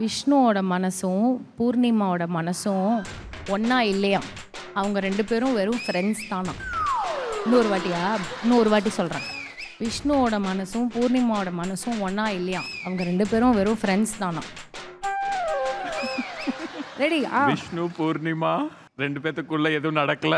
விஷ்ணுவோட மனசும் பூர்ணிமாவோட மனசும் ஒன்றா இல்லையா அவங்க ரெண்டு பேரும் வெறும் ஃப்ரெண்ட்ஸ் தானா இன்னொரு வாட்டியா இன்னொரு வாட்டி சொல்கிறேன் விஷ்ணுவோட மனசும் பூர்ணிமாவோட மனசும் ஒன்றா இல்லையா அவங்க ரெண்டு பேரும் வெறும் ஃப்ரெண்ட்ஸ் தானா ரெடி ஆ விஷ்ணு பூர்ணிமா ரெண்டு பேத்துக்குள்ள எதுவும் நடக்கல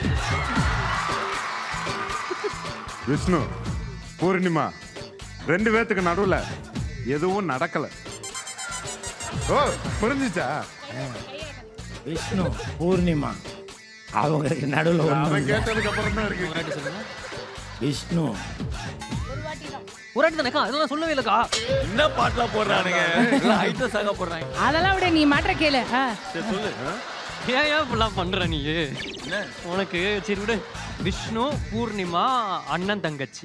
விஷ்ணு பூர்ணிமா ரெண்டு பேத்துக்கு நடுவுல எதுவும் நடக்கல ஓ புரிஞ்சுச்சா விஷ்ணு பூர்ணிமா அவங்களுக்கு நடுவில் ஒன்றும் அவன் இல்லை கேட்டதுக்கு அப்புறம் தான் இருக்கு விஷ்ணு ஒரு வாட்டி தானேக்கா அதெல்லாம் சொல்லவே இல்லைக்கா என்ன பாட்டுலாம் போடுறானுங்க ஐட்டம் சாக போடுறாங்க அதெல்லாம் விட நீ மாற்ற கேளு ஆ சரி சொல்லு ஏன் ஏன் இப்படிலாம் பண்ற நீ உனக்கு சரி விடு விஷ்ணு பூர்ணிமா அண்ணன் தங்கச்சி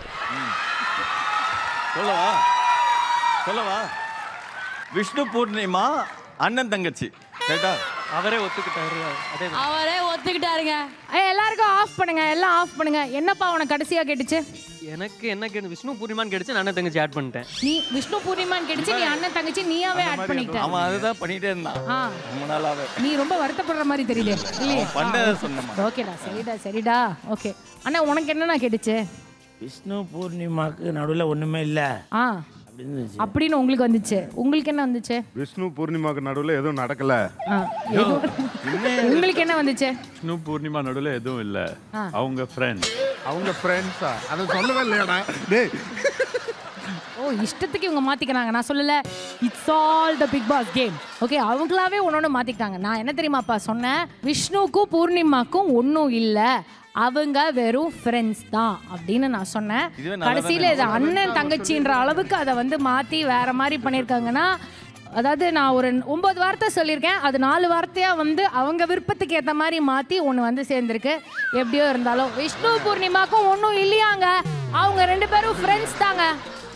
சொல்லவா சொல்லவா விஷ்ணு பூர்ணிமா அண்ணன் தங்கச்சி ரைட்டா அவரே ஒத்துக்கிட்டாரு அதே தான். அவரே ஒத்துக்கிட்டாருங்க ஏய், எல்லாருக்கும் ஆஃப் பண்ணுங்க எல்லாம் ஆஃப் பண்ணுங்க என்னப்பா உனக்கு கடைசியா கேட்டுச்சு எனக்கு என்ன கேட்டு விஷ்ணு பூர்ணிமான்னு கேட்டுச்சு நான் அண்ணன் தங்கச்சி ஆட் பண்ணிட்டேன் நீ விஷ்ணு பூர்ணிமான்னு கேட்டுச்சு நீ அண்ணன் தங்கச்சி நீயாவே ஆட் பண்ணிக்கிட்ட அவன் அதுதான் பண்ணிட்டே இருந்தான் ஆ ரொம்ப நாளாவே நீ ரொம்ப வருத்தப்படுற மாதிரி தெரியுது இல்லையே பண்ணதை சொன்னமா ஓகேடா சரிடா சரிடா ஓகே அண்ணா உனக்கு என்னண்ணா கேட்டுச்சு விஷ்ணு பூர்ணிமாக்கு நடுவில் ஒன்றுமே இல்லை ஆ அப்படின்னு இருந்துச்சு. அப்படின்னு உங்களுக்கு வந்துச்சு உங்களுக்கு என்ன வந்துச்சு விஷ்ணு பூர்ணிமாக்கு நடுவுல எதுவும் நடக்கல ஆ, எதுவும்- உங்களுக்கு என்ன வந்துச்சு விஷ்ணு பூர்ணிமா நடுவில் எதுவும் இல்ல ஆ. அவங்க ஃப்ரெண்ட் அவங்க ஃப்ரெண்ட்ஸா அதை சொல்லவே இல்லையாடா டேய் ஓ இஷ்டத்துக்கு இவங்க மாத்திக்கிறாங்க நான் சொல்லல it's all the Bigg Boss game okay அவங்களாவே ஒன்னொன்னு மாத்திக்கிட்டாங்க நான் என்ன தெரியுமாப்பா சொன்னேன் விஷ்ணுக்கும் பூர்ணிமாக்கும் ஒன்றும் இல்லை அவங்க வெறும் ஃப்ரெண்ட்ஸ் தான் அப்படின்னு நான் சொன்னேன் இதுவே நல்லா கடைசியில் இது அண்ணன் தங்கச்சின்ற அளவுக்கு அதை வந்து மாற்றி வேற மாதிரி பண்ணியிருக்காங்கன்னா அதாவது நான் ஒரு ஒன்பது வார்த்தை சொல்லியிருக்கேன் அது நாலு வார்த்தையாக வந்து அவங்க விருப்பத்துக்கு ஏற்ற மாதிரி மாற்றி ஒன்று வந்து சேர்ந்துருக்கு எப்படியோ இருந்தாலும் விஷ்ணு பூர்ணிமாக்கும் ஒன்றும் இல்லையாங்க அவங்க ரெண்டு பேரும் ஃப்ரெண்ட்ஸ் தாங்க